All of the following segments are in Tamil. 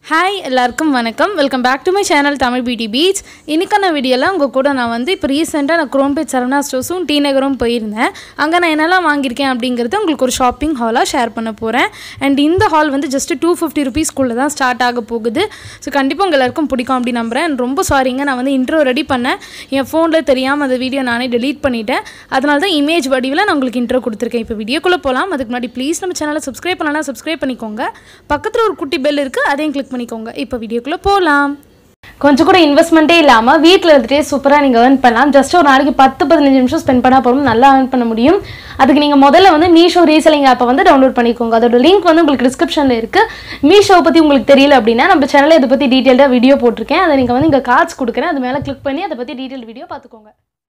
ஹாய் எல்லாருக்கும் வணக்கம் welcome back to my channel Tamil beauty peach இன்னைக்கான வீடியோவில் உங்கள் கூட நான் வந்து இப்போ ரீசெண்டாக நான் குரோம்பேட் சரவணா ஸ்டோர்ஸும் டி நகரும் போயிருந்தேன் அங்கே நான் என்னெல்லாம் வாங்கியிருக்கேன் அப்படிங்கிறது உங்களுக்கு ஒரு ஷாப்பிங் ஹாலாக ஷேர் பண்ண போகிறேன் அண்ட் இந்த ஹால் வந்து ஜஸ்ட் டூ ஃபிஃப்டி ருபீஸ்க்குள்ளே தான் ஸ்டார்ட் ஆக போகுது ஸோ கண்டிப்பாக உங்கள் எல்லாருக்கும் பிடிக்கும் அப்படி நம்புகிறேன் And ரொம்ப சாரிங்க நான் வந்து இன்ட்ரோ ரெடி பண்ணேன் என் ஃபோனில் தெரியாமல் அந்த வீடியோ நானே delete பண்ணிட்டேன் அதனால தான் இமேஜ் வடிவில் நான் உங்களுக்கு இன்ட்ரோ கொடுத்துருக்கேன் இப்போ வீடியோக்குள்ளே போகலாம் அதுக்கு முன்னாடி ப்ளீஸ் நம்ம சேனலை சப்ஸ்கிரைப் பண்ணலாம் சப்ஸ்கிரைப் பண்ணிக்கோங்க பக்கத்தில் ஒரு குட்டி பெல் இருக்குது அதையும் கிளிக் பண்ணிக்கோங்க இப்போ வீடியோக்குள்ளே போகலாம் கொஞ்சம் கூட இன்வெஸ்ட்மெண்ட்டே இல்லாமல் வீட்டில் இருந்துகிட்டே சூப்பராக நீங்கள் earn பண்ணலாம் ஜஸ்ட் ஒரு நாளைக்கு பத்து பதினஞ்சு நிமிஷம் ஸ்பெண்ட் பண்ணால் போதும் நல்லா earn பண்ண முடியும் அதுக்கு நீங்கள் முதல்ல வந்து மீஷோ ரீசெல்லிங் ஆப்பை வந்து டவுன்லோட் பண்ணிக்கோங்க அதோட லிங்க் வந்து உங்களுக்கு டிஸ்கிரிப்ஷனில் இருக்குது மீஷோவை பற்றி உங்களுக்கு தெரியல அப்படின்னா நம்ம சேனலில் இதை பற்றி டீட்டெயில்டாக வீடியோ போட்டிருக்கேன் அதை நீங்கள் வந்து இங்கே கார்ட்ஸ் கொடுக்குறேன் அது மேலே கிளிக் பண்ணி அதை பற்றி டீட்டெயில் வீடியோ பார்த்துக்கோங்க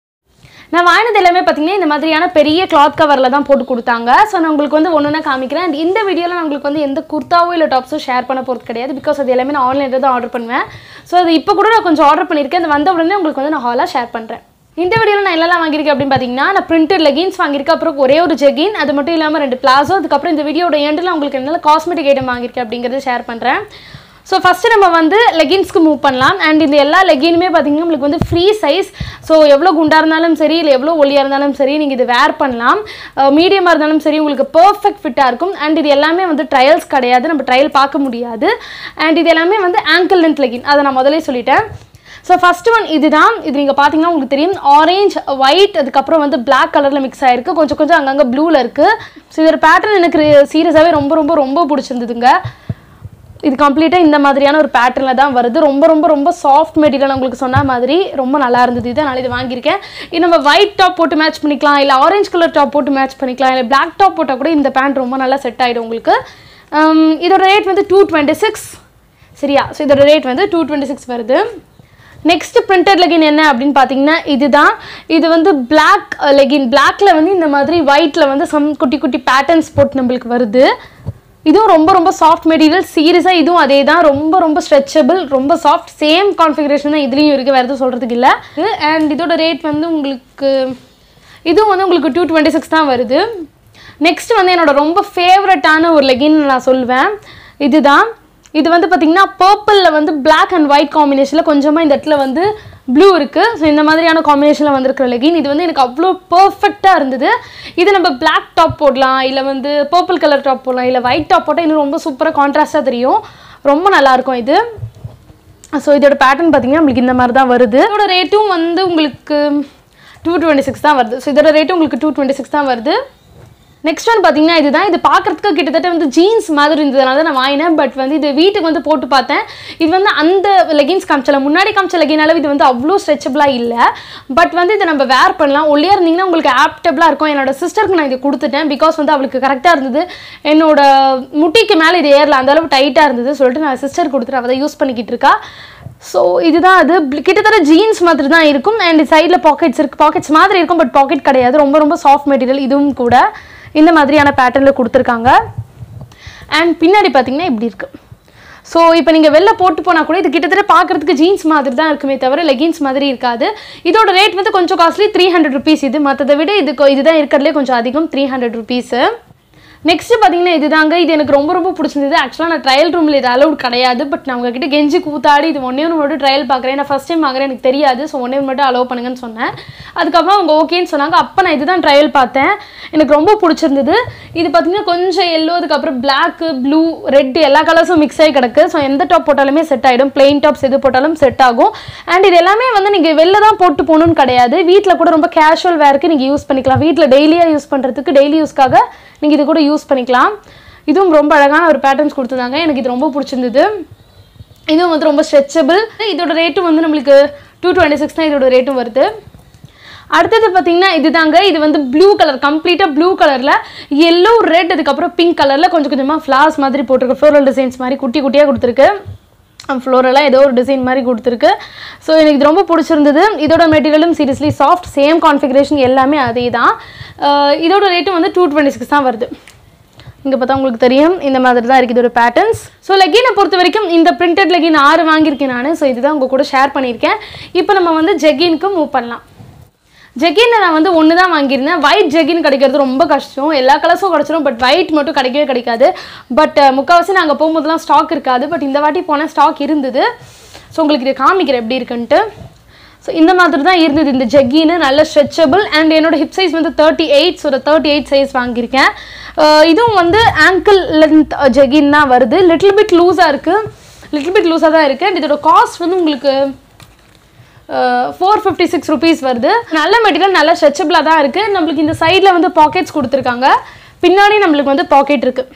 நான் வாங்கினது எல்லாமே பார்த்தீங்கன்னா இந்த மாதிரியான பெரிய கிளாத் கவரில் தான் போட்டு கொடுத்தாங்க ஸோ நான் உங்களுக்கு வந்து ஒன்று ஒன்றா காமிக்கிறேன் அண்ட் இந்த வீடியோவில் நான் உங்களுக்கு வந்து எந்த குர்த்தாவோ இல்லை டாப்ஸோ ஷேர் பண்ண போகிறது கிடையாது பிகாஸ் அது எல்லாமே நான் ஆன்லைனில் தான் ஆர்டர் பண்ணுவேன் ஸோ அது இப்போ கூட நான் கொஞ்சம் ஆர்டர் பண்ணியிருக்கேன் அது வந்த உடனே உங்களுக்கு வந்து நான் ஹாலாக ஷேர் பண்ணுறேன் இந்த வீடியோவில் நான் என்னெல்லாம் வாங்கியிருக்கேன் அப்படின்னு பார்த்தீங்கன்னா நான் பிரிண்டட் லெகின்ஸ் வாங்கியிருக்கேன் அப்புறம் ஒரே ஒரு ஜெகின் அது மட்டும் இல்லாமல் ரெண்டு பிளாசோ அதுக்கப்புறம் இந்த வீடியோட எண்டில் உங்களுக்கு என்னென்ன காஸ்மெட்டிக் ஐட்டம் வாங்கியிருக்கேன் அப்படிங்கிறத ஷேர் பண்ணுறேன் ஸோ ஃபஸ்ட்டு நம்ம வந்து லெகின்ஸ்க்கு மூவ் பண்ணலாம் அண்ட் இந்த எல்லா லெகினுமே பார்த்தீங்கன்னா உங்களுக்கு வந்து ஃப்ரீ சைஸ் ஸோ எவ்வளோ குண்டாக இருந்தாலும் சரி இல்லை எவ்வளோ ஒல்லியாக இருந்தாலும் சரி நீங்கள் இது வேர் பண்ணலாம் மீடியமாக இருந்தாலும் சரி உங்களுக்கு பர்ஃபெக்ட் ஃபிட்டாக இருக்கும் அண்ட் இது எல்லாமே வந்து ட்ரையல்ஸ் கிடையாது நம்ம ட்ரையல் பார்க்க முடியாது அண்ட் இது எல்லாமே வந்து ஆங்கிள் லென்த் லெகின் அதை நான் முதலே சொல்லிட்டேன் ஸோ ஃபஸ்ட் ஒன் இதுதான் இது நீங்கள் பார்த்தீங்கன்னா உங்களுக்கு தெரியும் ஆரேஞ்ச் ஒயிட் அதுக்கப்புறம் வந்து பிளாக் கலரில் மிக்ஸ் ஆயிருக்கு கொஞ்சம் கொஞ்சம் அங்கங்கே ப்ளூவில் இருக்குது ஸோ இதோட பேட்டர்ன் எனக்கு சீரியஸாகவே ரொம்ப ரொம்ப ரொம்ப பிடிச்சிருந்ததுங்க இது கம்ப்ளீட்டாக இந்த மாதிரியான ஒரு பேட்டர்னில் தான் வருது ரொம்ப ரொம்ப ரொம்ப சாஃப்ட் மெட்டீரியல் உங்களுக்கு சொன்ன மாதிரி ரொம்ப நல்லா இருந்தது இது நான் இது வாங்கியிருக்கேன் இது நம்ம ஒயிட் டாப் போட்டு மேட்ச் பண்ணிக்கலாம் இல்லை ஆரஞ்சு கலர் டாப் போட்டு மேட்ச் பண்ணிக்கலாம் இல்லை பிளாக் டாப் போட்டால் கூட இந்த பேண்ட் ரொம்ப நல்லா செட் ஆகிடும் உங்களுக்கு Um, இதோட ரேட் வந்து டூ டுவெண்ட்டி சிக்ஸ் சரியா ஸோ இதோட ரேட் வந்து டூ டுவெண்ட்டி சிக்ஸ் வருது நெக்ஸ்ட் பிரிண்டட் லெகின் என்ன அப்படின்னு பார்த்தீங்கன்னா இதுதான் இது வந்து பிளாக் லெகின் பிளாக்ல வந்து இந்த மாதிரி ஒயிட்ல வந்து சம் குட்டி குட்டி பேட்டர்ன்ஸ் போட்டு நம்மளுக்கு வருது இதுவும் ரொம்ப ரொம்ப சாஃப்ட் மெட்டீரியல் சீரியஸாக இதுவும் அதே தான் ரொம்ப ரொம்ப ஸ்ட்ரெச்சபிள் ரொம்ப சாஃப்ட் சேம் கான்ஃபிகரேஷன் தான் இதுலேயும் இருக்குது வேறு எதுவும் சொல்கிறதுக்கு இல்லை அண்ட் இதோட ரேட் வந்து உங்களுக்கு இதுவும் வந்து உங்களுக்கு டூ டுவெண்ட்டி சிக்ஸ் தான் வருது நெக்ஸ்ட் வந்து என்னோட ரொம்ப ஃபேவரட்டான ஒரு லெகின் நான் சொல்வேன் இதுதான் இது வந்து பார்த்திங்கன்னா பர்பிளில் வந்து பிளாக் அண்ட் ஒயிட் காம்பினேஷனில் கொஞ்சமாக இந்த இடத்துல வந்து ப்ளூ இருக்குது ஸோ இந்த மாதிரியான காம்பினேஷனில் வந்திருக்கிற லெகின் இது வந்து எனக்கு அவ்வளோ பர்ஃபெக்டாக இருந்தது இது நம்ம பிளாக் டாப் போடலாம் இல்லை வந்து பர்பிள் கலர் டாப் போடலாம் இல்லை ஒயிட் டாப் போட்டால் இன்னும் ரொம்ப சூப்பராக கான்ட்ராஸ்ட்டாக தெரியும் ரொம்ப நல்லாயிருக்கும் இது ஸோ இதோட பேட்டர்ன் பார்த்தீங்கன்னா உங்களுக்கு இந்த மாதிரி தான் வருது இதோட ரேட்டும் வந்து உங்களுக்கு டூ டுவெண்ட்டி சிக்ஸ் தான் வருது ஸோ இதோட ரேட்டும் உங்களுக்கு டூ டுவெண்ட்டி சிக்ஸ் தான் வருது நெக்ஸ்ட் ஒன் பார்த்தீங்கன்னா இதுதான் இது பார்க்குறதுக்கு கிட்டத்தட்ட வந்து ஜீன்ஸ் மாதிரி இருந்ததுனால தான் நான் வாங்கினேன் பட் வந்து இது வீட்டுக்கு வந்து போட்டு பார்த்தேன் இது வந்து அந்த லெகின்ஸ் காமிச்சல முன்னாடி காமிச்ச லெகின் அளவு இது வந்து அவ்வளோ ஸ்ட்ரெச்சபிளாக இல்லை பட் வந்து இதை நம்ம வேர் பண்ணலாம் ஒல்லியாக இருந்தீங்கன்னா உங்களுக்கு ஆப்டபிளாக இருக்கும் என்னோட சிஸ்டருக்கு நான் இது கொடுத்துட்டேன் பிகாஸ் வந்து அவளுக்கு கரெக்டாக இருந்தது என்னோட முட்டிக்கு மேலே இது ஏறல அந்த அளவு டைட்டாக இருந்தது சொல்லிட்டு நான் சிஸ்டர் கொடுத்துட்டு அவள் தான் யூஸ் பண்ணிக்கிட்டு இருக்கா ஸோ இதுதான் அது bl- கிட்டத்தட்ட ஜீன்ஸ் மாதிரி தான் இருக்கும் அண்ட் சைடில் பாக்கெட்ஸ் இருக்குது பாக்கெட்ஸ் மாதிரி இருக்கும் பட் பாக்கெட் கிடையாது ரொம்ப ரொம்ப சாஃப்ட் மெட்டீரியல் இதுவும் கூட இந்த மாதிரியான பேட்டர்னில் கொடுத்துருக்காங்க அண்ட் பின்னாடி பார்த்தீங்கன்னா இப்படி இருக்குது ஸோ இப்போ நீங்கள் வெளில போட்டு போனால் கூட இது கிட்டத்தட்ட பார்க்குறதுக்கு ஜீன்ஸ் மாதிரி தான் இருக்குமே தவிர லெகின்ஸ் மாதிரி இருக்காது இதோட ரேட் வந்து கொஞ்சம் காஸ்ட்லி த்ரீ ஹண்ட்ரட் ருபீஸ் இது மற்றதை விட இது கொ- இதுதான் இருக்கிறதுலே கொஞ்சம் அதிகம் த்ரீ ஹண்ட்ரட் ருபீஸு நெக்ஸ்ட் பார்த்தீங்கன்னா இதுதாங்க இது எனக்கு ரொம்ப ரொம்ப பிடிச்சிருந்தது ஆக்சுவலாக நான் ட்ரையல் ரூமில் இது அலௌட் கிடையாது பட் நான் உங்ககிட்ட கெஞ்சி கூத்தாடி இது ஒன்றே ஒன்று மட்டும் ட்ரையல் பார்க்குறேன் நான் ஃபஸ்ட் டைம் வாங்குறேன் எனக்கு தெரியாது ஸோ ஒன்றே மட்டும் அலோவ் பண்ணுங்கன்னு சொன்னேன் அதுக்கப்புறம் அவங்க ஓகேன்னு சொன்னாங்க அப்போ நான் இதுதான் ட்ரையல் பார்த்தேன் எனக்கு ரொம்ப பிடிச்சிருந்தது இது பார்த்தீங்கன்னா கொஞ்சம் எல்லோ அதுக்கப்புறம் பிளாக் ப்ளூ ரெட் எல்லா கலர்ஸும் மிக்ஸ் ஆகி கிடக்கு ஸோ எந்த டாப் போட்டாலுமே செட் ஆகிடும் பிளெயின் டாப்ஸ் எது போட்டாலும் செட் ஆகும் அண்ட் இது எல்லாமே வந்து நீங்கள் வெளில தான் போட்டு போகணும்னு கிடையாது வீட்டில் கூட ரொம்ப கேஷுவல் வேருக்கு நீங்கள் யூஸ் பண்ணிக்கலாம் வீட்டில் டெய்லியாக யூஸ் பண்ணுறதுக்கு டெய்லி யூஸ்க்காக நீங்கள் இது கூட யூஸ் பண்ணிக்கலாம் இதுவும் ரொம்ப அழகான ஒரு பேட்டர்ன்ஸ் கொடுத்துருந்தாங்க எனக்கு இது ரொம்ப பிடிச்சிருந்தது இதுவும் வந்து ரொம்ப ஸ்ட்ரெச்சபிள் இதோட ரேட்டும் வந்து நம்மளுக்கு டூ டுவெண்ட்டி சிக்ஸ் தான் இதோட ரேட்டும் வருது அடுத்தது பார்த்தீங்கன்னா இதுதாங்க இது வந்து ப்ளூ கலர் கம்ப்ளீட்டாக ப்ளூ கலரில் எல்லோ ரெட் அதுக்கப்புறம் பிங்க் கலரில் கொஞ்சம் கொஞ்சமாக ஃப்ளார்ஸ் மாதிரி போட்டிருக்கு ஃப்ளோரல் டிசைன்ஸ் மாதிரி குட்டி குட்டியாக கொடுத்துருக்கு ஃப்ளோரலாக ஏதோ ஒரு டிசைன் மாதிரி கொடுத்துருக்கு ஸோ எனக்கு இது ரொம்ப பிடிச்சிருந்தது இதோட மெட்டீரியலும் சீரியஸ்லி சாஃப்ட் சேம் கான்ஃபிகரேஷன் எல்லாமே அதே தான் அஹ் இதோட ரேட்டும் வந்து டூ டுவெண்ட்டி சிக்ஸ் தான் வருது இங்கே பார்த்தா உங்களுக்கு தெரியும் இந்த மாதிரி தான் இருக்குது இதோட பேட்டர்ன்ஸ் ஸோ லெகினை பொறுத்த வரைக்கும் இந்த பிரிண்டட் லெகின் ஆறு வாங்கியிருக்கேன் நான் ஸோ இதுதான் உங்கள் கூட ஷேர் பண்ணியிருக்கேன் இப்போ நம்ம வந்து ஜெகினுக்கு மூவ் பண்ணலாம் ஜெகினில் நான் வந்து ஒன்று தான் வாங்கியிருந்தேன் ஒயிட் ஜெகின் கிடைக்கிறது ரொம்ப கஷ்டம் எல்லா கலர்ஸும் கிடச்சிரும் பட் ஒயிட் மட்டும் கிடைக்கவே கிடைக்காது பட் முக்கால்வாசி நாங்கள் போகும்போதெல்லாம் ஸ்டாக் இருக்காது பட் இந்த வாட்டி போனால் ஸ்டாக் இருந்தது ஸோ உங்களுக்கு இதை காமிக்கிறேன் எப்படி இருக்குன்ட்டு ஸோ இந்த மாதிரி தான் இருந்தது இந்த ஜெக்கின்னு நல்ல ஸ்ட்ரெச்சபிள் அண்ட் என்னோட ஹிப் சைஸ் வந்து thirty eight so thirty eight size வாங்கியிருக்கேன் அஹ் இதுவும் வந்து ஆங்கிள் லென்த் ஜெகின் தான் வருது லிட்டில் பிட் லூஸாக இருக்குது லிட்டில் பிட் லூஸாக தான் இருக்குது அண்ட் இதோட காஸ்ட் வந்து உங்களுக்கு ஃபோர் ஃபிஃப்டி சிக்ஸ் ருபீஸ் வருது நல்ல மெட்டீரியல் நல்ல ஸ்ட்ரெச்சபிளாக தான் இருக்குது நம்மளுக்கு இந்த சைடில் வந்து பாக்கெட்ஸ் கொடுத்துருக்காங்க பின்னாடி நம்மளுக்கு வந்து பாக்கெட் இருக்குது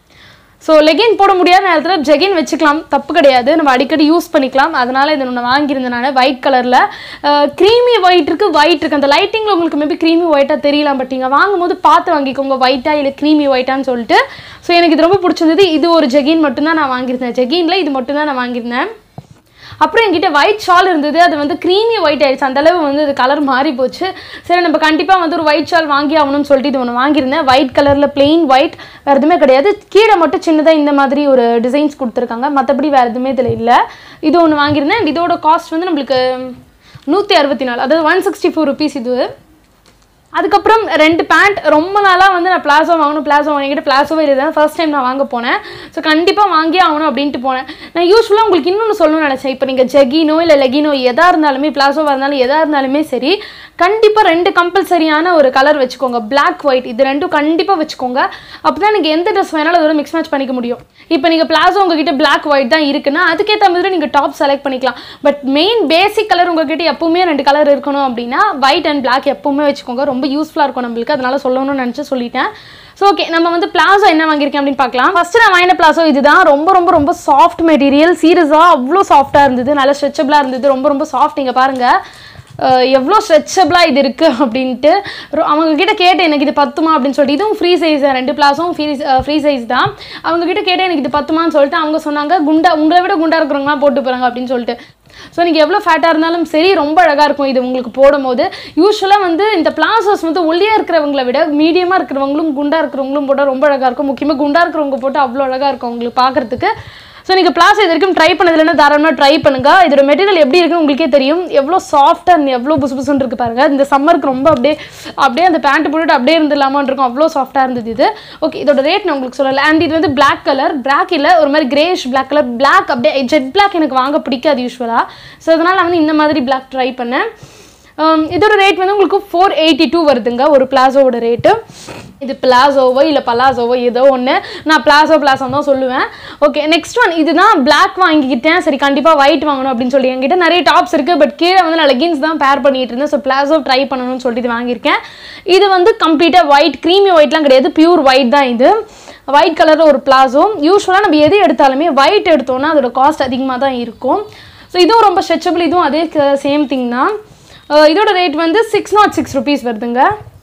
ஸோ லெகின் போட முடியாத நேரத்தில் ஜெகின் வச்சுக்கலாம் தப்பு கிடையாது நம்ம அடிக்கடி யூஸ் பண்ணிக்கலாம் அதனால் இதை நான் வாங்கியிருந்தேன் நான் ஒயிட் கலரில் க்ரீமி ஒயிட் இருக்குது ஒயிட் இருக்குது அந்த லைட்டிங்கில் உங்களுக்கு மேபி க்ரீமி ஒயிட்டாக தெரியலாம் பட் நீங்கள் வாங்கும்போது பார்த்து வாங்கிக்கோங்க ஒயிட்டாக இல்லை க்ரீமி ஒயிட்டான்னு சொல்லிட்டு ஸோ எனக்கு இது ரொம்ப பிடிச்சிருந்தது இது ஒரு ஜெகின் மட்டும்தான் நான் வாங்கியிருந்தேன் ஜெகினில் இது மட்டும்தான் நான் வாங்கியிருந்தேன் அப்புறம் என்கிட்ட ஒயிட் ஷால் இருந்தது அது வந்து க்ரீமி ஒயிட் ஆயிடுச்சு அந்த அளவு வந்து அது கலர் மாறி போச்சு சரி நம்ம கண்டிப்பாக வந்து ஒரு ஒயிட் ஷால் வாங்கி ஆகணும்னு சொல்லிட்டு இது ஒன்று வாங்கியிருந்தேன் ஒயிட் கலரில் plain ஒயிட் வேறு எதுவுமே கிடையாது கீழே மட்டும் சின்னதாக இந்த மாதிரி ஒரு டிசைன்ஸ் கொடுத்துருக்காங்க மற்றபடி வேறு எதுவுமே இதில் இல்லை இது ஒன்று வாங்கியிருந்தேன் and இதோட காஸ்ட் வந்து நம்மளுக்கு நூற்றி அறுபத்தி நாலு அதாவது ஒன் சிக்ஸ்டி ஃபோர் ருபீஸ் இது அதுக்கப்புறம் ரெண்டு பேண்ட் ரொம்ப நாளாக வந்து நான் பிளாசோ வாங்கணும் பிளாசோ வாங்கிட்டு பிளாசோவே இதுதான் ஃபர்ஸ்ட் டைம் நான் வாங்க போனேன் ஸோ கண்டிப்பாக வாங்கியே ஆகணும் அப்படின்ட்டு போனேன் நான் யூஸ்வலாக உங்களுக்கு இன்னொன்று சொல்லணும்னு நினச்சேன் இப்போ நீங்கள் ஜெகினோ இல்லை லெகினோ எதாக இருந்தாலுமே பிளாசோவாக இருந்தாலும் எதாக இருந்தாலுமே சரி கண்டிப்பாக ரெண்டு கம்பல்சரியான ஒரு கலர் வச்சுக்கோங்க Black ஒயிட் இது ரெண்டும் கண்டிப்பாக வச்சுக்கோங்க அப்போ தான் நீங்கள் எந்த ட்ரெஸ் வேணாலும் அதோட மிக்ஸ் மேட்ச் பண்ணிக்க முடியும் இப்போ நீங்கள் பிளாசோ உங்ககிட்ட Black ஒயிட் தான் இருக்குன்னா அதுக்கேற்ற மாதிரி நீங்கள் டாப் செலக்ட் பண்ணிக்கலாம் பட் மெயின் பேசிக் கலர் உங்ககிட்ட எப்பவுமே ரெண்டு கலர் இருக்கணும் அப்படின்னா ஒயிட் அண்ட் Black எப்பவுமே வச்சுக்கோங்க ரொம்ப யூஸ்ஃபுல்லாக இருக்கும் நம்மளுக்கு அதனால சொல்லணும்னு நினச்சி சொல்லிட்டேன் ஸோ ஓகே நம்ம வந்து பிளாசோ என்ன வாங்கியிருக்கேன் அப்படின்னு பார்க்கலாம் ஃபர்ஸ்ட் நான் வாங்கின பிளாசோ இதுதான் ரொம்ப ரொம்ப ரொம்ப சாஃப்ட் மெட்டீரியல் சீரியஸாக அவ்வளோ சாஃப்டாக இருந்தது நல்ல ஸ்ட்ரெச்சபிளாக இருந்தது ரொம்ப ரொம்ப சாஃப்ட் இங்கே பாருங்கள் அஹ் எவ்வளோ ஸ்ட்ரெச்சபிளாக இது இருக்குது அப்படின்ட்டு ரொ- அவங்க கிட்ட கேட்டேன் எனக்கு இது பத்துமா அப்படின்னு சொல்லிட்டு இதுவும் ஃப்ரீ சைஸ் தான் ரெண்டு பிளாஸும் ஃப்ரீ ஃப்ரீ சைஸ் தான் அவங்க கிட்ட கேட்டேன் எனக்கு இது பத்துமான்னு சொல்லிட்டு அவங்க சொன்னாங்க குண்டா உங்களை விட குண்டா இருக்கிறவங்களாம் போட்டு போகிறாங்க அப்படின்னு சொல்லிட்டு ஸோ நீங்கள் எவ்வளோ ஃபேட்டாக இருந்தாலும் சரி ரொம்ப அழகாக இருக்கும் இது உங்களுக்கு போடும்போது யூஸ்வலாக வந்து இந்த பிளாசோஸ் வந்து ஒல்லியாக இருக்கிறவங்கள விட மீடியமாக இருக்கிறவங்களும் குண்டா இருக்கிறவங்களும் போட்டால் ரொம்ப அழகாக இருக்கும் முக்கியமாக குண்டா இருக்கிறவங்க போட்டால் அவ்வளோ அழகாக இருக்கும் உங்களுக்கு பார்க்குறதுக்கு ஸோ நீங்கள் பிளாஸ் இது வரைக்கும் ட்ரை பண்ணதுலன்னா தாராளமாக ட்ரை பண்ணுங்க இதோட மெட்டீரியல் எப்படி இருக்குன்னு உங்களுக்கே தெரியும் எவ்வளோ சாஃப்டாக எவ்வளோ புசு புசுன்னு இருக்கு பாருங்க இந்த சம்மருக்கு ரொம்ப அப்படியே அப்படியே அந்த பேண்ட் போட்டுட்டு அப்படியே இருந்துடலாமான்னு இருக்கும் அவ்வளோ சாஃப்டாக இருந்தது இது ஓகே இதோட ரேட் நான் உங்களுக்கு சொல்லலை அண்ட் இது வந்து Black கலர் Black இல்லை ஒரு மாதிரி கிரேஷ் Black கலர் Black அப்படியே ஜெட் Black எனக்கு வாங்க பிடிக்காது யூஸ்வலாக ஸோ அதனால் நான் வந்து இந்த மாதிரி Black ட்ரை பண்ணேன் Um, இதோட ரேட் வந்து உங்களுக்கு ஃபோர் எயிட்டி டூ வருதுங்க ஒரு பிளாசோவோட ரேட்டு இது பிளாசோவோ இல்லை பலாசோவோ ஏதோ ஒன்று நான் பிளாசோ பிளாசோ தான் சொல்லுவேன் ஓகே நெக்ஸ்ட் ஒன் இதுதான் Black வாங்கிக்கிட்டேன் சரி கண்டிப்பாக ஒயிட் வாங்கணும் அப்படின்னு சொல்லி என்கிட்ட நிறைய டாப்ஸ் இருக்குது பட் கீழே வந்து நான் லெகின்ஸ் தான் பேர் பண்ணிட்டு இருந்தேன் ஸோ பிளாசோ ட்ரை பண்ணணும்னு சொல்லிட்டு இது வாங்கியிருக்கேன் இது வந்து கம்ப்ளீட்டாக ஒயிட் க்ரீமி ஒயிட்லாம் கிடையாது பியூர் ஒயிட் தான் இது ஒயிட் கலரில் ஒரு பிளாசோ யூஸ்வலாக நம்ம எது எடுத்தாலுமே ஒயிட் எடுத்தோம்னா அதோட காஸ்ட் அதிகமாக தான் இருக்கும் ஸோ இதுவும் ரொம்ப ஸ்ட்ரெச்சபிள் இதுவும் அதே சேம் திங் தான் அஹ் இதோட ரேட் வந்து சிக்ஸ் நாட் சிக்ஸ் ருபீஸ் வருதுங்க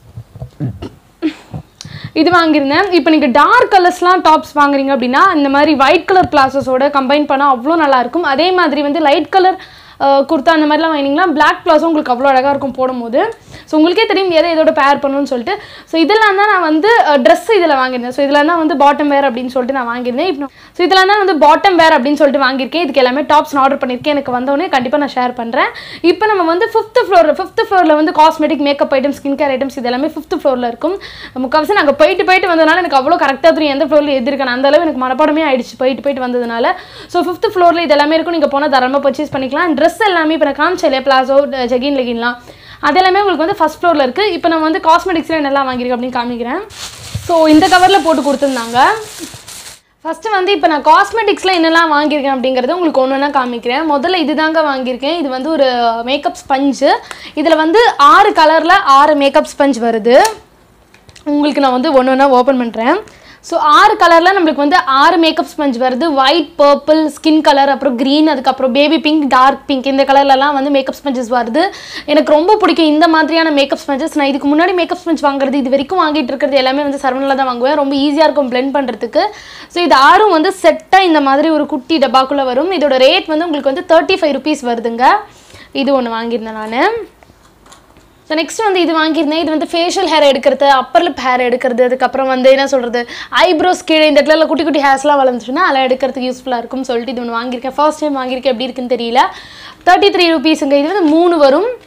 இது வாங்கியிருந்தேன் இப்போ நீங்கள் டார்க் கலர்ஸ்லாம் டாப்ஸ் வாங்குறீங்க அப்படின்னா இந்த மாதிரி ஒயிட் கலர் கிளாஸஸோட கம்பைன் பண்ணால் அவ்வளோ நல்லாயிருக்கும் அதே மாதிரி வந்து லைட் கலர் குர்த்தா அந்த மாதிரிலாம் வாங்கினீங்கன்னா Black பிளாஸும் உங்களுக்கு அவ்வளோ அழகாக இருக்கும் போடும்போது ஸோ உங்களுக்கே தெரியும் எதை இதோட பேர் பண்ணணும்னு சொல்லிட்டு ஸோ இதெல்லாம் தான் நான் வந்து ட்ரெஸ் இதில் வாங்கியிருந்தேன் ஸோ இதில் தான் வந்து பாட்டம் வேர் அப்படின்னு சொல்லிட்டு நான் வாங்கியிருந்தேன் இப்போ ஸோ இதெல்லாம் தான் வந்து பாட்டம் வேர் அப்படின்னு சொல்லிட்டு வாங்கியிருக்கேன் இதுக்கு எல்லாமே டாப்ஸ் நான் ஆர்டர் பண்ணியிருக்கேன் எனக்கு வந்தோடனே கண்டிப்பாக நான் ஷேர் பண்ணுறேன் இப்போ நம்ம வந்து ஃபிஃப்த் ஃப்ளோரில் ஃபிஃப்த் ஃப்ளோரில் வந்து cosmetic makeup items skin care items இது எல்லாமே ஃபிஃப்த் ஃப்ளோரில் இருக்கும் முக்கால்வாசி நாங்கள் போயிட்டு போயிட்டு வந்ததுனால எனக்கு அவ்வளோ கரெக்டாக தெரியும் எந்த ஃப்ளோரில் எது இருக்கேன் அந்த அளவு எனக்கு மனப்பாடமே ஆயிடுச்சு போயிட்டு போயிட்டு வந்ததுனால ஸோ ஃபிஃப்த் ஃப்ளோரில் இது எல்லாமே இருக்கும் நீங்கள் போனால் தாராளமாக பர்ச்சேஸ் பண்ணிக்கலாம் ட்ரெஸ் எல்லாமே இப்போ நான் காமிச்சேன் இல்லையா பிளாசோ ஜெகின் லெகின்லாம் அது எல்லாமே உங்களுக்கு வந்து ஃபஸ்ட் ஃப்ளோரில் இருக்குது இப்போ நான் வந்து காஸ்மெட்டிக்ஸில் என்னெல்லாம் வாங்கியிருக்கேன் அப்படின்னு காமிக்கிறேன் ஸோ இந்த கவரில் போட்டு கொடுத்துருந்தாங்க ஃபஸ்ட்டு வந்து இப்போ நான் காஸ்மெட்டிக்ஸில் என்னெல்லாம் வாங்கியிருக்கேன் அப்படிங்கிறத உங்களுக்கு ஒன்று ஒன்றா காமிக்கிறேன் முதல்ல இதுதாங்க வாங்கியிருக்கேன் இது வந்து ஒரு மேக்கப் ஸ்பஞ்சு இதில் வந்து ஆறு கலரில் ஆறு மேக்கப் ஸ்பஞ்ச் வருது உங்களுக்கு நான் வந்து ஒன்று ஒன்றா ஓப்பன் பண்ணுறேன் ஸோ ஆறு கலரில் நம்மளுக்கு வந்து ஆறு மேக்கப் ஸ்பஞ்ச் வருது ஒயிட் பர்பிள் ஸ்கின் கலர் அப்புறம் க்ரீன் அதுக்கப்புறம் பேபி பிங்க் டார்க் பிங்க் இந்த கலர்லலாம் வந்து மேக்கப் ஸ்பஞ்சஸ் வருது எனக்கு ரொம்ப பிடிக்கும் இந்த மாதிரியான மேக்கப் ஸ்பஞ்சஸ் நான் இதுக்கு முன்னாடி மேக்கப் ஸ்பஞ்ச் வாங்குறது இது வரைக்கும் வாங்கிட்டு இருக்கிறது எல்லாமே வந்து சரவணில் தான் வாங்குவேன் ரொம்ப ஈஸியாக இருக்கும் பிளெண்ட் பண்ணுறதுக்கு ஸோ இது ஆறும் வந்து செட்டாக இந்த மாதிரி ஒரு குட்டி டப்பாக்குள்ளே வரும் இதோட ரேட் வந்து உங்களுக்கு வந்து தேர்ட்டி ஃபைவ் ருபீஸ் வருதுங்க இது ஒன்று வாங்கியிருந்தேன் நான் ஸோ நெக்ஸ்ட் வந்து இது வாங்கியிருந்தேன் இது வந்து ஃபேஷியல் ஹேர் எடுக்கிறது அப்பர் லிப் ஹேர் எடுக்கிறது அதுக்கப்புறம் வந்து என்ன சொல்கிறது ஐப்ரோஸ் கீழே இந்த இடத்துல குட்டி குட்டி ஹேர்ஸ்லாம் வளர்ந்துச்சுன்னா அதெல்லாம் எடுக்கிறதுக்கு யூஸ்ஃபுல்லாக இருக்கும்னு சொல்லிட்டு இது ஒன்று வாங்கியிருக்கேன் ஃபர்ஸ்ட் டைம் வாங்கியிருக்கேன் எப்படி இருக்குன்னு தெரியல தேர்ட்டி த்ரீ ருபீஸுங்க இது வந்து மூணு வரும்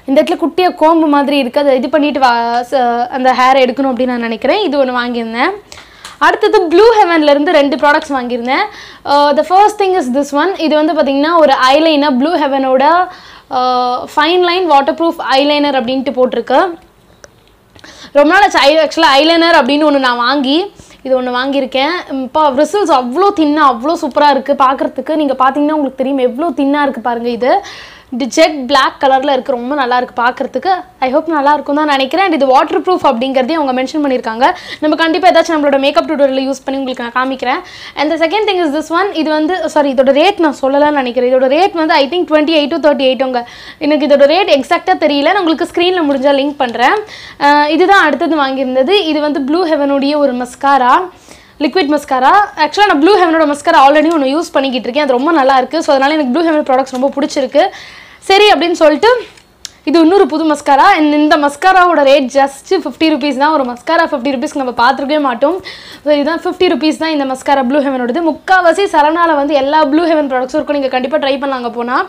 இந்த இடத்துல குட்டியாக கோம்பு மாதிரி இருக்குது அதை இது பண்ணிட்டு வா ச- அந்த ஹேர் எடுக்கணும் அப்படின்னு நான் நினைக்கிறேன் இது ஒன்று வாங்கியிருந்தேன் அடுத்தது ப்ளூ ஹெவன்லேருந்து ரெண்டு ப்ராடக்ட்ஸ் வாங்கியிருந்தேன் the first thing is this one இது வந்து பார்த்திங்கன்னா ஒரு ஐலைனர் ப்ளூ ஹெவனோட fine line waterproof eyeliner அப்படின்ட்டு போட்டிருக்கு ரொம்ப நாள் ஆச்சு ஐ ஆக்சுவலாக ஐலைனர் அப்படின்னு ஒன்று நான் வாங்கி இது ஒன்று வாங்கியிருக்கேன் இப்போ ரிசல்ட்ஸ் அவ்வளோ தின்னாக அவ்வளோ சூப்பராக இருக்குது பார்க்குறதுக்கு நீங்கள் பார்த்தீங்கன்னா உங்களுக்கு தெரியும் எவ்வளோ தின்னாக இருக்குது பாருங்கள் இது இது ஜெட் பிளாக் கலரில் இருக்குது ரொம்ப நல்லா இருக்குது பார்க்குறதுக்கு ஐ ஹோப் நல்லா இருக்கும் தான் நினைக்கிறேன் and இது வாட்டர் ப்ரூஃப் அப்படிங்கிறதையும் அவங்க மென்ஷன் பண்ணியிருக்காங்க நம்ம கண்டிப்பாக ஏதாச்சும் நம்மளோட மேக்கப் டியூட்டோரியல் யூஸ் பண்ணி உங்களுக்கு நான் காமிக்கிறேன் and second thing is this one இது வந்து சாரி இதோட ரேட் நான் சொல்லலாம்னு நினைக்கிறேன் இதோட ரேட் வந்து I think twenty eight to thirty எயிட்டுங்க எனக்கு இதோட ரேட் எக்ஸாக்டாக தெரியல நான் உங்களுக்கு ஸ்க்ரீனில் முடிஞ்சால் லிங்க் பண்ணுறேன் இதுதான் அடுத்தது வாங்கியிருந்தது இது வந்து ப்ளூ ஹெவனுடைய ஒரு மஸ்காரா லிக்விட் மஸ்காரா ஆக்சுவலாக நான் ப்ளூ ஹெவனோட மஸ்காரா ஆல்ரெடி ஒன்று யூஸ் பண்ணிக்கிட்டு இருக்கேன் அது ரொம்ப நல்லா இருக்குது ஸோ அதனால் எனக்கு ப்ளூ ஹெவன் ப்ராடக்ட்ஸ் ரொம்ப பிடிச்சிருக்கு சரி அப்படின்னு சொல்லிட்டு இது இன்னொரு புது மஸ்காரா இந்த இந்த மஸ்காராவோட ரேட் ஜஸ்ட் ஃபிஃப்டி ருபீஸ் தான் ஒரு மஸ்காரா ஃபிஃப்டி ருபீஸ்க்கு நம்ம பார்த்துருக்கவே மாட்டோம் ஸோ இதுதான் ஃபிஃப்டி ருபீஸ் தான் இந்த மஸ்காரா ப்ளூ ஹெவனோடது முக்கால்வாசி சரவணால வந்து எல்லா ப்ளூ ஹெவன் ப்ராடக்ட்ஸும் இருக்கும் நீங்கள் கண்டிப்பாக ட்ரை பண்ணலாங்க போனால்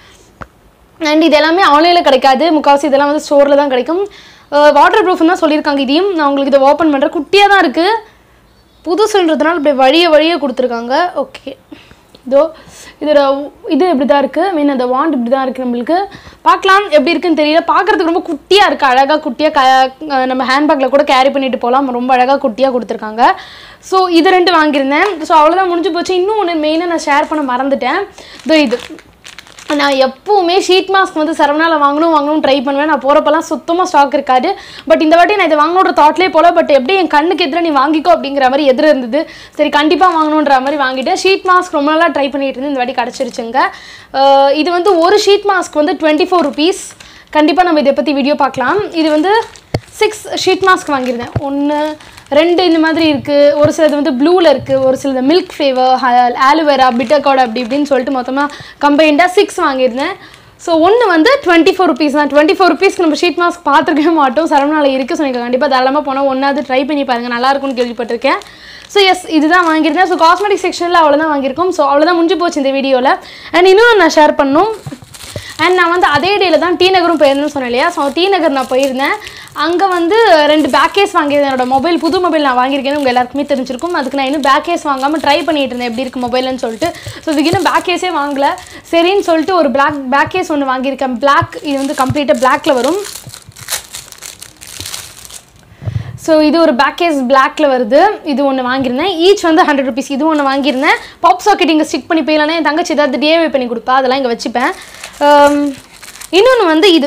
அண்ட் இது எல்லாமே ஆன்லைனில் கிடைக்காது முக்கால்வாசி இதெல்லாம் வந்து ஸ்டோரில் தான் கிடைக்கும் வாட்டர் ப்ரூஃப் தான் சொல்லியிருக்காங்க இதையும் நான் உங்களுக்கு இதை ஓப்பன் பண்ணுறேன் குட்டியாக தான் இருக்குது புதுசுன்றதுனால இப்படி வழிய வழிய கொடுத்துருக்காங்க ஓகே இதோ இதோட இது இப்படி தான் இருக்குது மீன் அந்த வாண்ட் இப்படி தான் இருக்குது நம்மளுக்கு பார்க்கலாம் எப்படி இருக்குன்னு தெரியல பார்க்குறதுக்கு ரொம்ப குட்டியாக இருக்குது அழகாக குட்டியாக க நம்ம ஹேண்ட்பேக்கில் கூட கேரி பண்ணிட்டு போகலாம் ரொம்ப அழகாக குட்டியாக கொடுத்துருக்காங்க ஸோ இது ரெண்டு வாங்கியிருந்தேன் ஸோ அவ்வளோதான் முடிஞ்சு போச்சு இன்னும் ஒன்று மெயினாக நான் ஷேர் பண்ண மறந்துட்டேன் இதோ இது நான் எப்பவுமே ஷீட் மாஸ்க் வந்து சரவணால வாங்கணும் வாங்கணும் ட்ரை பண்ணுவேன் நான் போகிறப்பெல்லாம் சுத்தமாக ஸ்டாக் இருக்காது பட் இந்த வாட்டி நான் இதை வாங்கணுன்ற தாட்லேயே போல பட் எப்படி என் கண்ணுக்கு எதிராக நீ வாங்கிக்கோ அப்படிங்கிற மாதிரி எதிர இருந்தது சரி கண்டிப்பாக வாங்கணுன்ற மாதிரி வாங்கிட்டு ஷீட் மாஸ்க் ரொம்ப நாளாக ட்ரை பண்ணிட்டு இருந்து இந்த வாட்டி கிடச்சிருச்சுங்க அஹ் இது வந்து ஒரு ஷீட் மாஸ்க் வந்து டுவெண்ட்டி ஃபோர் ருபீஸ் கண்டிப்பாக நம்ம இதை பற்றி வீடியோ பார்க்கலாம் இது வந்து சிக்ஸ் ஷீட் மாஸ்க் வாங்கியிருந்தேன் ஒன்று ரெண்டு இந்த மாதிரி இருக்குது ஒரு சிலது வந்து ப்ளூவில் இருக்குது ஒரு சிலது மில்க் ஃப்ளேவர் ஆலுவேரா பிட்டர்கார்டு அப்படி இப்படின்னு சொல்லிட்டு மொத்தமாக கம்பைண்டாக சிக்ஸ் வாங்கியிருந்தேன் ஸோ ஒன்று வந்து டுவெண்ட்டி ஃபோர் ருபீஸ் தான் டுவெண்ட்டி ஃபோர் ருபீஸ்க்கு நம்ம ஷீட் மாஸ்க் பார்த்துருக்கவே மாட்டோம் சரவணால இருக்குது ஸோ நீங்கள் கண்டிப்பாக தாராளமாக போனால் ஒன்றாவது ட்ரை பண்ணி பாருங்கள் நல்லா இருக்கும்னு கேள்விப்பட்டிருக்கேன் ஸோ எஸ் இதுதான் வாங்கியிருந்தேன் ஸோ காஸ்மெட்டிக் செக்ஷனில் அவ்வளோதான் வாங்கியிருக்கோம் ஸோ அவ்வளோதான் முடிஞ்சு போச்சு இந்த வீடியோவில் அண்ட் இன்னும் நான் ஷேர் பண்ணணும் அண்ட் நான் வந்து அதே டேல தான் டி நகரும் போயிருந்தேன்னு சொன்னேன் இல்லையா ஸோ டி நகர் நான் போயிருந்தேன் அங்கே வந்து ரெண்டு பேக் கேஸ் வாங்கியிருந்தேன் என்னோட மொபைல் புது மொபைல் நான் வாங்கியிருக்கேன்னு உங்கள் எல்லாருக்குமே தெரிஞ்சிருக்கும் அதுக்கு நான் இன்னும் பேக் கேஸ் வாங்காமல் ட்ரை பண்ணிட்டு இருந்தேன் எப்படி இருக்குது மொபைல்னு சொல்லிட்டு ஸோ இதுக்கு இன்னும் பேக் கேஸே வாங்கல சரின்னு சொல்லிட்டு ஒரு பிளாக் பேக் கேஸ் ஒன்று வாங்கியிருக்கேன் பிளாக் இது வந்து கம்ப்ளீட்டாக பிளாக்ல வரும் ஸோ இது ஒரு பேக் கேஸ் பிளாக்ல வருது இது ஒன்று வாங்கியிருந்தேன் ஈச் வந்து ஹண்ட்ரட் ருபீஸ் இது ஒன்று வாங்கியிருந்தேன் பாப் சாக்கெட் இங்கே ஸ்டிக் பண்ணி போயிடலானே என் தங்கச்சி ஏதாவது டிஏவே பண்ணி கொடுப்பா அதெல்லாம் இங்கே வச்சுப்பேன் இன்னொன்று வந்து இது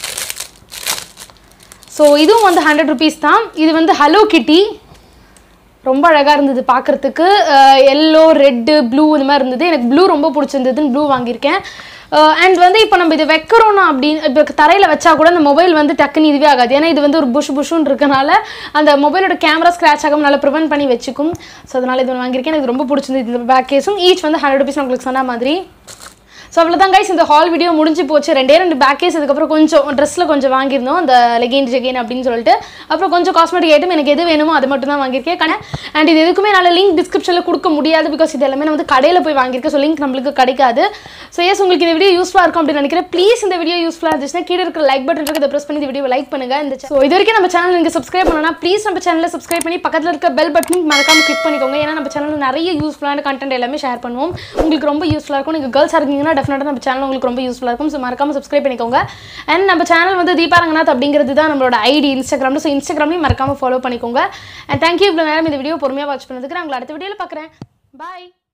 ஸோ இதுவும் வந்து ஹண்ட்ரட் ருபீஸ் தான் இது வந்து ஹலோ கிட்டி ரொம்ப அழகாக இருந்தது பார்க்குறதுக்கு எல்லோ ரெட்டு ப்ளூ இந்த மாதிரி இருந்தது எனக்கு ப்ளூ ரொம்ப பிடிச்சிருந்ததுன்னு ப்ளூ வாங்கியிருக்கேன் அண்ட் வந்து இப்போ நம்ம இது வைக்கிறோம்னா அப்படின்னு இப்போ தரையில் வச்சா கூட அந்த மொபைல் வந்து டக்குன்னு இதுவே ஆகாது ஏன்னா இது வந்து ஒரு புஷ் புஷ்ஷுன்னு இருக்கனால அந்த மொபைலோட கேமரா ஸ்க்ராச் ஆகாம நல்லா ப்ரிவென்ட் பண்ணி வச்சுக்கும் ஸோ அதனால் இது ஒன்று வாங்கியிருக்கேன் எனக்கு ரொம்ப பிடிச்சிருந்தது இந்த பேக் கேஸும் ஈச் வந்து ஹண்ட்ரட் ருபீஸ் உங்களுக்கு சொன்ன மாதிரி ஸோ அவ்வளோதான் கைஸ் இந்த ஹால் வீடியோ முடிஞ்சு போச்சு ரெண்டே ரெண்டு பேக் கேஸ் அதுக்கப்புறம் கொஞ்சம் ட்ரெஸ்ஸில் கொஞ்சம் வாங்கியிருந்தோம் அந்த லெகின் ஜெகின் அப்படின்னு சொல்லிட்டு அப்புறம் கொஞ்சம் காஸ்மெட்டிக் ஐட்டம் எனக்கு எது வேணுமோ அது மட்டும் தான் வாங்கியிருக்கேன் கண அண்ட் இது எதுக்குமே நல்ல லிங்க் டிஸ்கிரிப்ஷனில் கொடுக்க முடியாது பிகாஸ் இது எல்லாமே நான் வந்து கடையில் போய் வாங்கியிருக்கேன் ஸோ லிங்க் நம்மளுக்கு கிடைக்காது ஸோ எஸ் உங்களுக்கு இந்த வீடியோ யூஸ்ஃபுல்லாக இருக்கும் அப்படின்னு நினைக்கிறேன் ப்ளீஸ் இந்த வீடியோ யூஸ்ஃபுல்லாக இருந்துச்சுன்னா கீழே இருக்கிற லைக் பட்டன் இருக்கு ப்ரெஸ் பண்ணி இந்த வீடியோ லைக் பண்ணுங்க இந்த ஸோ இது வரைக்கும் நம்ம சேனல் நீங்கள் சப்ஸ்கிரைப் பண்ணலாம் ப்ளீஸ் நம்ம சேனலை சப்ஸ்கிரைப் பண்ணி பக்கத்தில் இருக்க பெல் பட்டன் மறக்காம கிளிக் பண்ணிக்கோங்க ஏன்னா நம்ம சேனலில் நிறைய யூஸ்ஃபுல்லான கண்டென்ட் எல்லாமே ஷேர் பண்ணுவோம் உங்களுக்கு ரொம்ப யூஸ்ஃபுல்லாக இருக்கும் நீங்கள் கேர்ள்ஸ் இருக்கீங்கன்னா டெஃபினட்டாக நம்ம சேனல் உங்களுக்கு ரொம்ப யூஸ்ஃபுல்லாக இருக்கும் ஸோ மறக்காம சப்ஸ்கிரைப் பண்ணிக்கோங்க அண்ட் நம்ம சேனல் வந்து தீபா ரங்கநாத் அப்படிங்கிறது தான் நம்மளோட ஐடி இன்ஸ்டாகிராமில் ஸோ இன்ஸ்டாகிராம்லையும் மறக்காம ஃபாலோ பண்ணிக்கோங்க அண்ட் தேங்க்யூ இவ்வளோ நேரம் இந்த வீடியோ பொறுமையாக வாட்ச் பண்ணதுக்கு நான் உங்களை அடுத்த வீடியோவில் பார்க்குறேன் பாய்